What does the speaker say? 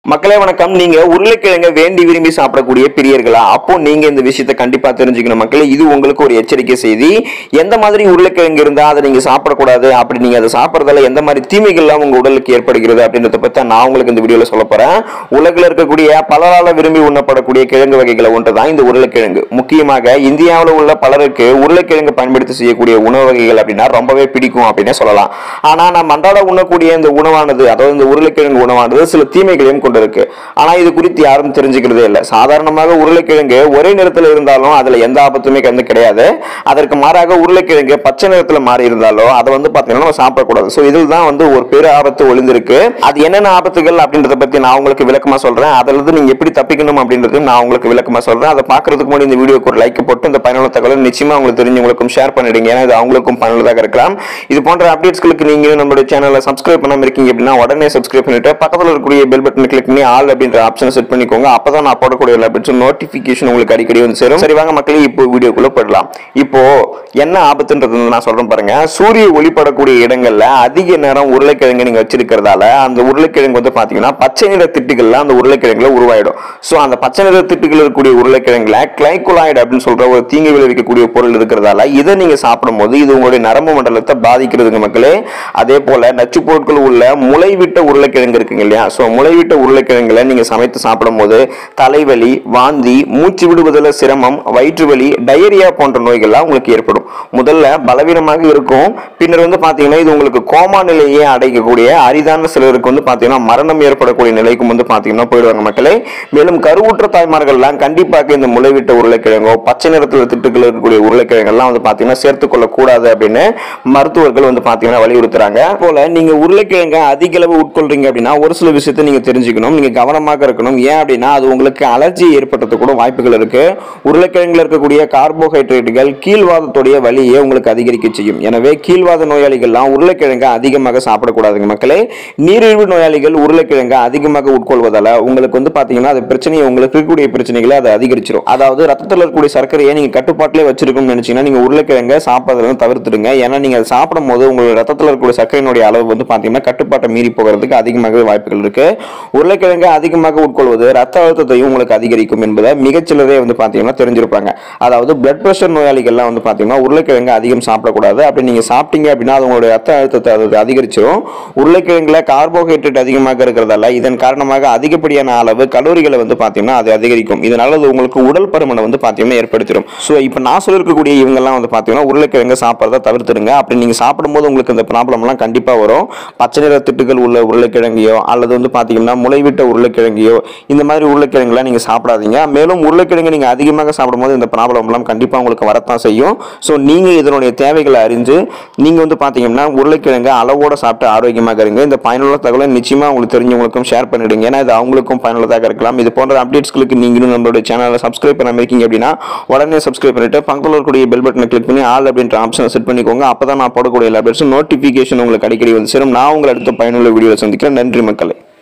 மக்களே வணக்கம் நீங்க உருளைக்கிழங்க வேண்டி விரும்பி சாப்பிடக்கூடிய பிரியர்களா அப்போ நீங்க இந்த விஷயத்தை கண்டிப்பா தெரிஞ்சுக்கணும் மக்களே இது உங்களுக்கு ஒரு எச்சரிக்கை செய்தி எந்த மாதிரி உருளைக்கிழங்கு இருந்தா அதை நீங்க சாப்பிடக்கூடாது அப்படி நீங்க அதை சாப்பிடறதால எந்த மாதிரி தீமைகள்லாம் உங்க உடலுக்கு ஏற்படுகிறது அப்படின்றத பத்தி நான் உங்களுக்கு இந்த வீடியோல சொல்ல போறேன் உலகில் இருக்கக்கூடிய பலரால விரும்பி உண்ணப்படக்கூடிய கிழங்கு வகைகளை ஒன்றுதான் இந்த உருளைக்கிழங்கு முக்கியமாக இந்தியாவில் உள்ள பலருக்கு உருளைக்கிழங்கு பயன்படுத்தி செய்யக்கூடிய உணவு வகைகள் அப்படின்னா ரொம்பவே பிடிக்கும் அப்படின்னே சொல்லலாம் ஆனா நம்ம அன்றாட உண்ணக்கூடிய இந்த உணவானது அதாவது இந்த உருளைக்கிழங்கு உணவானது சில தீமைகளையும் கொண்டிருக்கு ஆனா இது குறித்து யாரும் தெரிஞ்சுக்கிறதே இல்லை சாதாரணமாக உருளைக்கிழங்கு ஒரே நிறத்துல இருந்தாலும் அதுல எந்த ஆபத்துமே வந்து கிடையாது அதற்கு மாறாக உருளைக்கிழங்கு பச்சை நிறத்துல மாறி இருந்தாலும் அதை வந்து பாத்தீங்கன்னா நம்ம சாப்பிடக்கூடாது ஸோ இதில் தான் வந்து ஒரு பெரிய ஆபத்து ஒளிந்திருக்கு அது என்னென்ன ஆபத்துகள் அப்படின்றத பத்தி நான் உங்களுக்கு விளக்கமா சொல்றேன் அதுல இருந்து நீங்க எப்படி தப்பிக்கணும் அப்படின்றது நான் உங்களுக்கு விளக்கமா சொல்றேன் அதை பாக்குறதுக்கு முன்னாடி இந்த வீடியோக்கு ஒரு லைக் போட்டு இந்த பயனுள்ள தகவலை நிச்சயமா உங்களுக்கு தெரிஞ்சவங்களுக்கும் ஷேர் பண்ணிடுங்க ஏன்னா இது அவங்களுக்கும் பயனுள்ளதாக இருக்கலாம் இது போன்ற அப்டேட்ஸ்களுக்கு நீங்க நம்மளுடைய சேனலை சப்ஸ்கிரைப் பண்ணாம இருக்கீங்க அப்படின்னா உடனே சப்ஸ்கிரைப் பண்ணிட்டு பக்கத்துல இருக்கக்கூடிய பெல் பட்டன் கிளிக் பண்ணி ஆல் அப்படின்ற ஆப்ஷனை செட் பண்ணிக்கோங்க அப்பதான் நான் போடக்கூடிய எல்லா அப்டேட்ஸும் நோட்டிபிகேஷன் உங்களுக்கு அடிக்கடி வந்து சேரும் சரி வாங்க மக்களே இப்போ வீடியோக்குள்ள போயிடலாம் இப்போ என்ன ஆபத்துன்றது வந்து நான் சொல்றேன் பாருங்க சூரிய ஒளிப்படக்கூடிய இடங்கள்ல அதிக நேரம் உருளைக்கிழங்கு நீங்க வச்சிருக்கிறதால அந்த உருளைக்கிழங்கு வந்து பாத்தீங்கன்னா பச்சை நிற திட்டுகள்ல அந்த உருளைக்கிழங்குல உருவாயிடும் சோ அந்த பச்சை நிற திட்டுகள் இருக்கக்கூடிய உருளைக்கிழங்குல கிளைகுலாய்டு அப்படின்னு சொல்ற ஒரு தீங்கு விளைவிக்கக்கூடிய பொருள் இருக்கிறதால இதை நீங்க சாப்பிடும்போது இது உங்களுடைய நரம்பு மண்டலத்தை பாதிக்கிறதுங்க மக்களே அதே போல நச்சு பொருட்கள் உள்ள முளைவிட்ட உருளைக்கிழங்கு இருக்குங்க இல்லையா ஸோ முளைவிட்ட உருளைக்கிழங்குல நீங்க சமைத்து சாப்பிடும்போது தலைவலி வாந்தி மூச்சு விடுவதில் சிரமம் வயிற்று வலி டயரியா போன்ற நோய்கள்லாம் உங்களுக்கு ஏற்படும் முதல்ல பலவீனமாக இருக்கும் பின்னர் வந்து பாத்தீங்கன்னா இது உங்களுக்கு கோமா நிலையை அடைக்கக்கூடிய அரிதான சிலருக்கு வந்து பாத்தீங்கன்னா மரணம் ஏற்படக்கூடிய நிலைக்கும் வந்து பாத்தீங்கன்னா போயிடுவாங்க மக்களே மேலும் கருவுற்ற தாய்மார்கள்லாம் கண்டிப்பாக இந்த முளைவிட்ட உருளைக்கிழங்கோ பச்சை நிறத்தில் திட்டுகள் இருக்கக்கூடிய உருளைக்கிழங்கெல்லாம் வந்து பாத்தீங்கன்னா சேர்த்துக் கொள்ளக்கூடாது அப்படின்னு மருத்துவர்கள் வந்து பாத்தீங்கன்னா வலியுறுத்துறாங்க போல நீங்க உருளைக்கிழங்க அதிக அளவு உட்கொள்றீங்க அப்படின்னா ஒரு சில விஷயத்தை நீங்க தெரிஞ்சுக்கணும் நீங்க கவனமாக இருக்கணும் ஏன் அப்படின்னா அது உங்களுக்கு அலர்ஜி ஏற்படுத்த கூட வாய்ப்புகள் இருக்கு உருளைக்கிழங்குல இருக்கக்கூடிய கார்போஹைட்ரேட்டுகள் கீழ்வாதத்துடைய வலியை உங்களுக்கு அதிகரிக்க செய்யும் எனவே கீழ்வாத நோயாளிகள்லாம் உருளைக்கிழங்க அதிகமாக சாப்பிடக்கூடாதுங்க மக்களே நீரிழிவு நோயாளிகள் உருளைக்கிழங்க அதிகமாக உட்கொள்வதால உங்களுக்கு வந்து பாத்தீங்கன்னா அது பிரச்சனையை உங்களுக்கு இருக்கக்கூடிய பிரச்சனைகளை அதை அதிகரிச்சிடும் அதாவது ரத்தத்தில் இருக்கக்கூடிய சர்க்கரையை நீங்க கட்டுப்பாட்டிலே வச்சிருக்கணும்னு நினைச்சீங்கன்னா நீங்க உருளைக்கிழங்க சாப்பிட்றத தவிர்த்துடுங்க ஏன்னா நீங்க அதை சாப்பிடும் போது உங்களோட ரத்தத்தில் இருக்கக்கூடிய சர்க்கரையினுடைய அளவு வந்து பாத்தீங்கன்னா கட்டுப்பாட்டை மீறி போகிறதுக்கு அதிகமாகவே வாய்ப்புகள் இருக்கு உருளைக்கிழங்கு அதிகமாக உட்கொள்வது ரத்த அழுத்தத்தையும் உங்களுக்கு அதிகரிக்கும் என்பதை மிகச்சிலரே வந்து பாத்தீங்கன்னா தெரிஞ்சிருப்பாங்க அதாவது பிளட் பிரஷர் நோயாளிகள்லாம் வந்து பாத்தீங்கன்னா உருளைக்கிழங்கு அதிகம் சாப்பிடக்கூடாது அப்படி நீங்க சாப்பிட்டீங்க அப்படின்னா அது உங்களுடைய ரத்த அழுத்தத்தை அது அதிகரிச்சிடும் உருளைக்கிழங்குல கார்போஹைட்ரேட் அதிகமாக இருக்கிறதால இதன் காரணமாக அதிகப்படியான அளவு கலோரிகளை வந்து பாத்தீங்கன்னா அது அதிகரிக்கும் இதனால அது உங்களுக்கு உடல் பருமனை வந்து பாத்தீங்கன்னா ஏற்படுத்திடும் ஸோ இப்போ நான் சொல்லிருக்கக்கூடிய இவங்கெல்லாம் வந்து பாத்தீங்கன்னா உருளைக்கிழங்கு சாப்பிட்றத தவிர்த்துடுங்க அப்படி நீங்க சாப்பிடும்போது உங்களுக்கு இந்த ப்ராப்ளம்லாம் கண்டிப்பா வரும் பச்சை நிற திட்டுகள் உள்ள உருளைக்கிழங்கையோ அல்லது வந்து பாத்தீங்கன்னா முளைவிட்ட உருளைக்கிழங்கையோ இந்த மாதிரி உருளைக்கிழங்குலாம் நீங்க சாப்பிடாதீங்க மேலும் உருளைக்கிழங்கு நீங்க அதிகமாக சாப்பிடும்போது இந்த ப்ராப்ளம்லாம் கண்டிப்பா உங்களுக்கு வரத்தான் செய்யும் ஸோ நீங்க இதனுடைய தேவைகளை அறிஞ்சு நீங்க வந்து பாத்தீங்கன்னா உருளைக்கிழங்கு அளவோட சாப்பிட்டு ஆரோக்கியமாக இருங்க இந்த பயனுள்ள தகவலை நிச்சயமா உங்களுக்கு தெரிஞ்சவங்களுக்கும் ஷேர் பண்ணிடுங்க ஏன்னா இது அவங்களுக்கும் பயனுள்ளதாக இருக்கலாம் இது போன்ற அப்டேட்ஸ்களுக்கு நீங்களும் நம்மளுடைய சேனலை சப்ஸ்கிரைப் பண்ணாம இருக்கீங்க அப்படின்னா உடனே சப்ஸ்கிரைப் பண்ணிட்டு பக்கத்தில் இருக்கக்கூடிய பெல் பட்டனை கிளிக் பண்ணி ஆல் அப்படின்ற ஆப்ஷனை செட் பண்ணிக்கோங்க அப்பதான் நான் போடக்கூடிய எல்லா அப்டேட்ஸும் நோட்டிஃபிகேஷன் உங்களுக்கு அடிக்கடி வந்து சேரும் நான் உங்களை அடுத்த பயனுள்ள வீடியோவில் சந்திக்கிறேன் நன்றி மக்களே